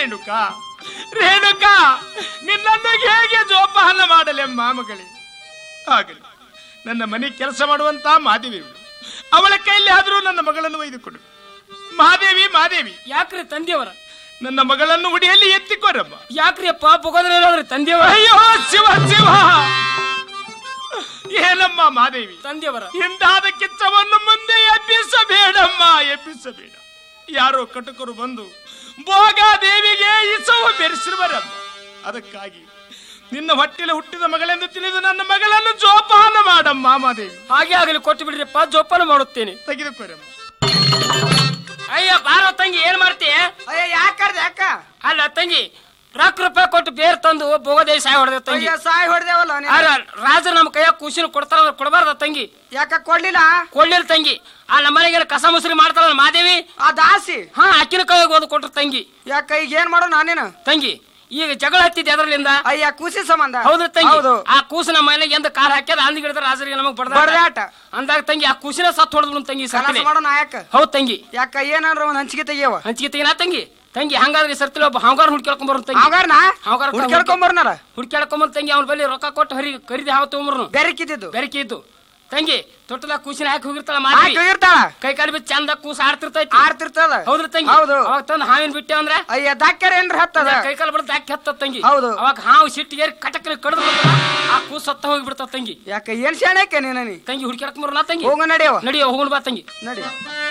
ರೇಣುಕಾ ರೇಣುಕಾ ನಿನ್ನನ್ನು ಹೇಗೆ ಜೋಪಾನ ಮಾಡಲೆಮ್ಮ ಮಗಳೇ ಆಗಲಿ ನನ್ನ ಮನೆ ಕೆಲಸ ಮಾಡುವಂತ ಮಾದೇವಿ ಇವಳು. ಅವಳ ಕೈಯಲ್ಲಿ ಆದರೂ ನನ್ನ ಮಗಳನ್ನು ಒಯ್ದುಕೊಡು ಮಹಾದೇವಿ ಮಾದೇವಿ ಯಾಕ್ರಿ ತಂದೆಯವರ ನನ್ನ ಮಗಳನ್ನು ಉಡಿಯಲ್ಲಿ ಎತ್ತಿಕೊರಮ್ಮ ಯಾಕ್ರಿ ಅಪ್ಪ ಬಗೋದ್ರಿ ತಂದೆಯವರ ಅಯ್ಯೋ ಶಿವ ಶಿವ ಏನಮ್ಮ ಮಾದೇವಿ ತಂದೆಯವರ ಇಂದಾದ ಕಿಚ್ಚವನ್ನು ಮುಂದೆ ಎಬ್ಬಿಸಬೇಡಮ್ಮ ಎಬ್ಬಿಸಬೇಡ ಯಾರೋ ಕಟಕರು ಬಂದು ಭೋಗಾದೇವಿಗೆ ಇಸವು ಬೆರೆಸಿರುವರಮ್ಮ ಅದಕ್ಕಾಗಿ ನಿನ್ನ ಹೊಟ್ಟೆಲೆ ಹುಟ್ಟಿದ ಮಗಳೆಂದು ತಿಳಿದು ನನ್ನ ಮಗಳನ್ನು ಜೋಪಾನ ಮಾಡಮ್ಮ ಮಾದೇವಿ ಹಾಗೆ ಆಗಲಿ ಕೊಟ್ಟು ಬಿಡ್ರಿಪ್ಪ ಜೋಪಾನ ಮಾಡುತ್ತೇನೆ ತೆಗೆದುಕೊರಮ್ಮ ಅಯ್ಯ ಬಾರೋ ತಂಗಿ ಏನ್ ಮಾಡ್ತೀಯ ಅಯ್ಯ ಯಾಕರ್ದ ಯಾಕ ಅಲ್ಲ ತಂಗಿ ರೊಕ್ಕ ರೂಪಾಯಿ ಕೊಟ್ಟು ಬೇರ್ ತಂದು ಬೋಗದೇ ಸಾಯ ಹೊಡೆದ ತಂಗಿ ಅಯ್ಯ ಸಾಯ್ ಹೊಡೆದೇವಲ್ಲ ನೀನು. ಆರ ರಾಜ ನಮ್ಮ ಕೈಯಾಗ ಖುಷಿನ ಕೊಡ್ತಾರ ಕೊಡಬಾರ್ದ ತಂಗಿ ಯಾಕ ಕೊಡ್ಲಿಲ್ಲ ಕೊಡ್ಲಿಲ್ಲ ತಂಗಿ ಆ ನಮ್ಮನೆಗೆ ಕಸ ಮುಸ್ರಿ ಮಾಡ್ತಾರಲ್ಲ ಮಾದೇವಿ ಆ ದಾಸಿ ಹಾ ಅಕ್ಕಿನ ಕೈಯಾಗ ಓದು ಕೊಟ್ರು ತಂಗಿ ಯಾಕ ಈಗ ಏನ್ ಮಾಡೋ ನಾನೇನು ತಂಗಿ ಈಗ ಜಗಳ ಹತ್ತಿದ್ದೆ ಅದರಲ್ಲಿಂದ ಅಯ್ಯ ಕೂಸಿ ಸಂಬಂಧ ಹೌದು ತಂಗಿ ಹೌದು ಆ ಕೂಸು ನಮ್ಮ ಮನೆಗೆ ಎಂದ ಕಾಲ್ ಹಾಕ್ಯದ ಅಂದ್ ಗಿಡದ ರಾಜರಿಗೆ ನಮಗ್ ಬಡ್ದ ಬಡ್ದಾಟ. ಅಂದಾಗ ತಂಗಿ ಆ ಕೂಸಿನ ಸತ್ ಹೊಡೆದ್ಬಿಡು ತಂಗಿ ಕನಸು ಸರ್ತಿಲೆ ಮಾಡೋ ನಾಯಕ ಹೌದ್ ತಂಗಿ ಯಾಕ ಏನಾರ ಒಂದ್ ಹಂಚಿಕೆ ತೆಗಿಯವ ಹಂಚಿಗೆ ತೆಗಿನ ತಂಗಿ ತಂಗಿ ಹಂಗಾದ್ರೆ ಸರ್ತಿಲೆ ಒಬ್ಬ ಹಾಂಗಾರ ಹುಡ್ಕ್ಯಾಳ್ಕೊಂಡ್ ಬರೋ ತಂಗಿ ಅವಗಾರ್ನ ಅವ್ಗಾರ ಹುಡ್ಕೇಳ್ಕೊಂಬರ್ನಲ್ಲ ಹುಡ್ಕ್ಯಾಳ್ಕೊಂಬಂದ್ ತಂಗಿ ಅವ್ನ ಬಲ್ಲಿ ರೊಕ್ಕ ಕೊಟ್ಟು ಹರಿ ಖರೀದಿ ಹಾವ ತಗೊಂಬರ್ನು ಬೆರಕಿದ್ದು ಬೆರಕೆ ಇದ್ದು ತಂಗಿ ತೊಟ್ಟಲ ಕೂಸಿನ ಹಾಕಿ ಹೋಗಿರ್ತಾಳ ಹಾಕಿ ಮಾಡಿ ಹೋಗಿರ್ತಾಳ ಕೈ ಕಾಲು ಬಿದ್ದು ಚಂದ ಕೂಸ ಆಡ್ತಿರ್ತೈತಿ ಆಡ್ತಿರ್ತದ ಹೌದ್ರಿ ತಂಗಿ ಹೌದು ಅವಾಗ ತಂದು ಹಾವಿನ ಬಿಟ್ಟೆ ಅಂದ್ರೆ ಅಯ್ಯ ದಾಕ್ಯಾರ ಏನ್ರ ಹತ್ತದ ಕೈ ಕಾಲು ಬಿಡ್ದು ಹಾಕಿ ಹತ್ತ ತಂಗಿ ಹೌದು. ಅವಾಗ ಹಾವು ಸಿಟ್ಟಿಗೆ ಕಟಕ್ ಕಡ್ದು ಆ ಕೂಸ್ ಸತ್ತ ಹೋಗಿ ತಂಗಿ ಯಾಕ ಏನ್ ಶಾಣಕ್ಕೆ ನೀನ ನೀ ತಂಗಿ ಹುಡುಕ್ಯಾಡ್ಕೊಂಬರ್ನ ತಂಗಿ ಹೋಗು ನಡೆಯವ ನಡಿಯೋ ಹೋಗೋಣ ಬಾ ತಂಗಿ ನಡಿ